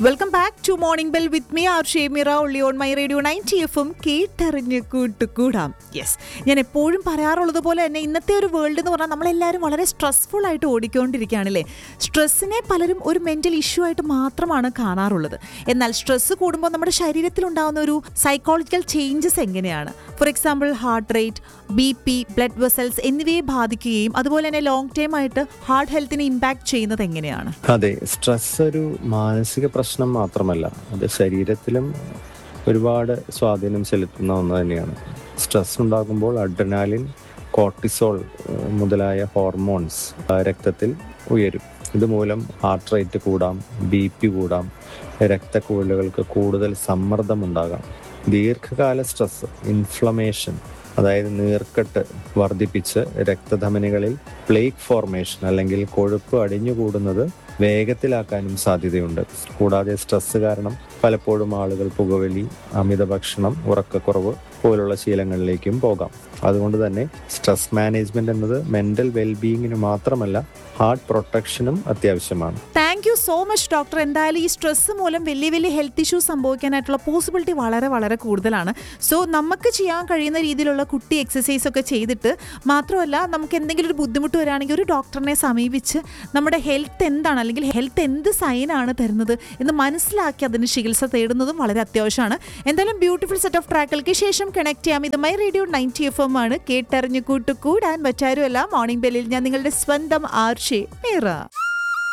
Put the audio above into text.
welcome back to morning bell with me R Shemira ഉള്ളി on my radio ninety എഫും കേട്ടറിഞ്ഞ് കൂട്ടുകൂടാം യെസ് ഞാൻ എപ്പോഴും പറയാറുള്ളത് പോലെ തന്നെ ഇന്നത്തെ ഒരു വേൾഡ് എന്ന് പറഞ്ഞാൽ നമ്മളെല്ലാവരും വളരെ സ്ട്രെസ്ഫുൾ ആയിട്ട് ഓടിക്കൊണ്ടിരിക്കുകയാണല്ലേ സ്ട്രെസ്സിനെ പലരും ഒരു മെൻ്റൽ ഇഷ്യൂ ആയിട്ട് മാത്രമാണ് കാണാറുള്ളത് എന്നാൽ സ്ട്രെസ്സ് കൂടുമ്പോൾ നമ്മുടെ ശരീരത്തിൽ ഉണ്ടാകുന്ന ഒരു സൈക്കോളജിക്കൽ ചേഞ്ചസ് എങ്ങനെയാണ് for example heart rate B P blood vessels എന്നിവയെ ബാധിക്കുകയും അതുപോലെ തന്നെ ലോങ് ടൈം ആയിട്ട് ഹാർട്ട് ഹെൽത്തിനെ ഇമ്പാക്ട് ചെയ്യുന്നത് എങ്ങനെയാണ് അതെ സ്ട്രെസ് ഒരു മാനസിക പ്രശ്നം മാത്രമല്ല അത് ശരീരത്തിലും ഒരുപാട് സ്വാധീനം ചെലുത്തുന്ന ഒന്ന് തന്നെയാണ് സ്ട്രെസ് ഉണ്ടാകുമ്പോൾ അഡ്രനാലിൻ കോർട്ടിസോൾ ഏഹ്, മുതലായ ഹോർമോൺസ് ആ, രക്തത്തിൽ ഉയരും ഇതുമൂലം ഹാർട്ട് റേറ്റ് കൂടാം ബി പി കൂടാം രക്തക്കുഴലുകൾക്ക് കൂടുതൽ സമ്മർദ്ദം ഉണ്ടാകാം ദീർഘകാല സ്ട്രെസ് ഇൻഫ്ലമേഷൻ അതായത് നീർക്കെട്ട് വർദ്ധിപ്പിച്ച് രക്തധമനികളിൽ പ്ലേക്ക് ഫോർമേഷൻ അല്ലെങ്കിൽ കൊഴുപ്പ് അടിഞ്ഞുകൂടുന്നത് വേഗത്തിലാക്കാനും സാധ്യതയുണ്ട് കൂടാതെ സ്ട്രെസ് കാരണം പലപ്പോഴും ആളുകൾ പുകവലി അമിത ഭക്ഷണം ഉറക്കക്കുറവ് പോലുള്ള ശീലങ്ങളിലേക്കും പോകാം അതുകൊണ്ട് തന്നെ സ്ട്രെസ് മാനേജ്മെന്റ് എന്നത് മെന്റൽ വെൽബീയിങ്ങിന് മാത്രമല്ല ഹാർട്ട് പ്രൊട്ടക്ഷനും അത്യാവശ്യമാണ് thank you so much doctor എന്തായാലും ഈ സ്ട്രെസ് മൂലം വലിയ വലിയ ഹെൽത്ത് ഇഷ്യൂസ് സംഭവിക്കാനായിട്ടുള്ള പോസിബിലിറ്റി വളരെ വളരെ കൂടുതലാണ് സോ നമുക്ക് ചെയ്യാൻ കഴിയുന്ന രീതിയിലുള്ള കുട്ടി എക്സസൈസ് ഒക്കെ ചെയ്തിട്ട് മാത്രമല്ല നമുക്ക് എന്തെങ്കിലും ഒരു ബുദ്ധിമുട്ട് വരികയാണെങ്കിൽ ഒരു ഡോക്ടറിനെ സമീപിച്ച് നമ്മുടെ ഹെൽത്ത് എന്താണ് അല്ലെങ്കിൽ ഹെൽത്ത് എന്ത് സൈനാണ് തരുന്നത് എന്ന് മനസ്സിലാക്കി അതിന് ചികിത്സ തേടുന്നതും വളരെ അത്യാവശ്യമാണ് എന്തായാലും ബ്യൂട്ടിഫുൾ സെറ്റ് ഓഫ് ട്രാക്കുകൾക്ക് ശേഷം കണക്ട് ചെയ്യാം ഇത് my radio ninety F M ആണ് കേട്ടറിഞ്ഞു കൂട്ടുകൂടാൻ പറ്റാരുമല്ല മോർണിംഗ് ബെല്ലിൽ ഞാൻ നിങ്ങളുടെ സ്വന്തം ആർഷേ മീറ